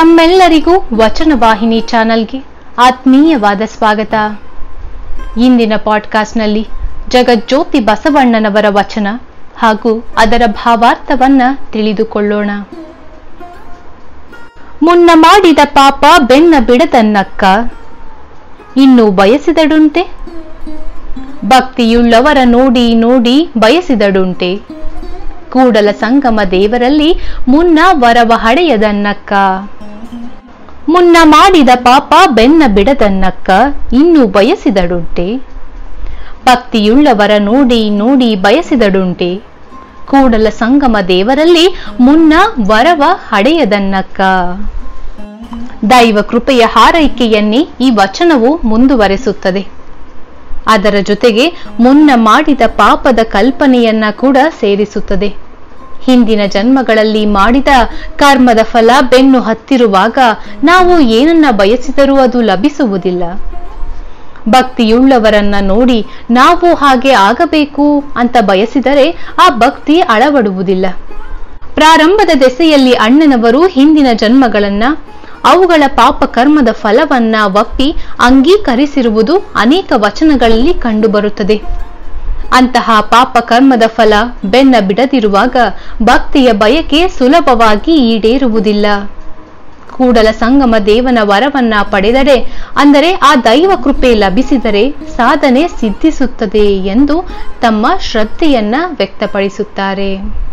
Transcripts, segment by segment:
ತಮ್ಮೆಲ್ಲರಿಗೂ ವಚನ ವಾಹಿನಿ ಚಾನಲ್ಗೆ ಆತ್ಮೀಯವಾದ ಸ್ವಾಗತ ಇಂದಿನ ಪಾಡ್ಕಾಸ್ಟ್ನಲ್ಲಿ ಜಗಜ್ಯೋತಿ ಬಸವಣ್ಣನವರ ವಚನ ಹಾಗೂ ಅದರ ಭಾವಾರ್ಥವನ್ನ ತಿಳಿದುಕೊಳ್ಳೋಣ ಮುನ್ನ ಮಾಡಿದ ಪಾಪ ಬೆನ್ನ ಬಿಡದನ್ನಕ್ಕ ಇನ್ನು ಬಯಸಿದಡುಂಟೆ ಭಕ್ತಿಯುಳ್ಳವರ ನೋಡಿ ನೋಡಿ ಬಯಸಿದಡುಂಟೆ ಕೂಡಲ ಸಂಗಮ ದೇವರಲ್ಲಿ ಮುನ್ನ ವರವ ಹಡೆಯದನ್ನಕ್ಕ ಮುನ್ನ ಮಾಡಿದ ಪಾಪ ಬೆನ್ನ ಬಿಡದನ್ನಕ್ಕ ಇನ್ನು ಬಯಸಿದಡುಂಟೆ ಭಕ್ತಿಯುಳ್ಳವರ ನೋಡಿ ನೋಡಿ ಬಯಸಿದಡುಂಟೆ ಕೂಡಲ ಸಂಗಮ ದೇವರಲ್ಲಿ ಮುನ್ನ ವರವ ಹಡೆಯದನ್ನಕ್ಕ ದೈವ ಕೃಪೆಯ ಹಾರೈಕೆಯನ್ನೇ ಈ ವಚನವು ಮುಂದುವರೆಸುತ್ತದೆ ಅದರ ಜೊತೆಗೆ ಮುನ್ನ ಮಾಡಿದ ಪಾಪದ ಕಲ್ಪನೆಯನ್ನ ಕೂಡ ಸೇರಿಸುತ್ತದೆ ಹಿಂದಿನ ಜನ್ಮಗಳಲ್ಲಿ ಮಾಡಿದ ಕರ್ಮದ ಫಲ ಬೆನ್ನು ಹತ್ತಿರುವಾಗ ನಾವು ಏನನ್ನ ಬಯಸಿದರೂ ಅದು ಲಭಿಸುವುದಿಲ್ಲ ಭಕ್ತಿಯುಳ್ಳವರನ್ನ ನೋಡಿ ನಾವು ಹಾಗೆ ಆಗಬೇಕು ಅಂತ ಬಯಸಿದರೆ ಆ ಭಕ್ತಿ ಅಳವಡುವುದಿಲ್ಲ ಪ್ರಾರಂಭದ ದೆಸೆಯಲ್ಲಿ ಅಣ್ಣನವರು ಹಿಂದಿನ ಜನ್ಮಗಳನ್ನ ಅವುಗಳ ಪಾಪ ಕರ್ಮದ ಫಲವನ್ನ ಒಪ್ಪಿ ಅಂಗೀಕರಿಸಿರುವುದು ಅನೇಕ ವಚನಗಳಲ್ಲಿ ಕಂಡುಬರುತ್ತದೆ ಅಂತಹ ಪಾಪ ಕರ್ಮದ ಫಲ ಬೆನ್ನ ಬಿಡದಿರುವಾಗ ಭಕ್ತಿಯ ಬಯಕೆ ಸುಲಭವಾಗಿ ಈಡೇರುವುದಿಲ್ಲ ಕೂಡಲ ಸಂಗಮ ದೇವನ ವರವನ್ನ ಪಡೆದರೆ ಅಂದರೆ ಆ ದೈವ ಕೃಪೆ ಲಭಿಸಿದರೆ ಸಾಧನೆ ಸಿದ್ಧಿಸುತ್ತದೆ ಎಂದು ತಮ್ಮ ಶ್ರದ್ಧೆಯನ್ನ ವ್ಯಕ್ತಪಡಿಸುತ್ತಾರೆ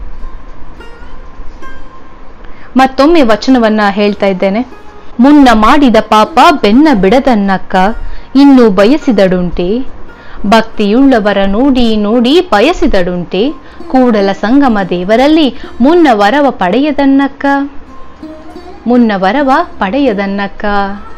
ಮತ್ತೊಮ್ಮೆ ವಚನವನ್ನ ಹೇಳ್ತಾ ಇದ್ದೇನೆ ಮುನ್ನ ಮಾಡಿದ ಪಾಪ ಬೆನ್ನ ಬಿಡದನ್ನಕ್ಕ ಇನ್ನು ಬಯಸಿದಡುಂಟೆ ಭಕ್ತಿಯುಳ್ಳವರ ನೋಡಿ ನೋಡಿ ಬಯಸಿದಡುಂಟೆ ಕೂಡಲ ಸಂಗಮ ದೇವರಲ್ಲಿ ಮುನ್ನ ವರವ ಪಡೆಯದನ್ನಕ್ಕ ಮುನ್ನ ವರವ ಪಡೆಯದನ್ನಕ್ಕ